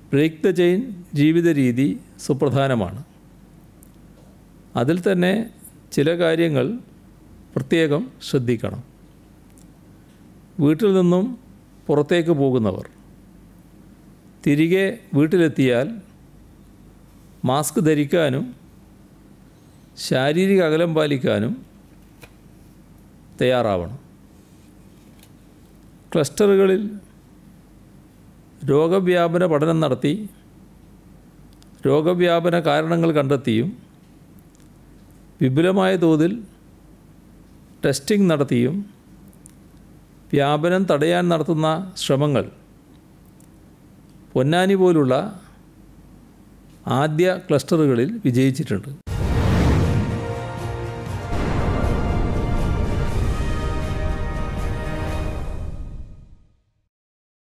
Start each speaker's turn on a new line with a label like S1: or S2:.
S1: break the chain ജീവിത രീതി സുപ്രധാനമാണ് അതിൽ തന്നെ ചില കാര്യങ്ങൾ പ്രത്യേകം ശ്രദ്ധിക്കണം വീട്ടിൽ നിന്നും പുറത്തേക്ക് പോകുന്നവർ തിരികെ വീട്ടിലെത്തിയാൽ മാസ്ക് ധരിക്കാനും ശാരീരിക അകലം പാലിക്കാനും തയ്യാറാവണം ക്ലസ്റ്ററുകളിൽ രോഗവ്യാപന പഠനം നടത്തി രോഗവ്യാപന കാരണങ്ങൾ കണ്ടെത്തിയും വിപുലമായ തോതിൽ ടെസ്റ്റിംഗ് നടത്തിയും വ്യാപനം തടയാൻ നടത്തുന്ന ശ്രമങ്ങൾ പൊന്നാനി പോലുള്ള ആദ്യ ക്ലസ്റ്ററുകളിൽ വിജയിച്ചിട്ടുണ്ട്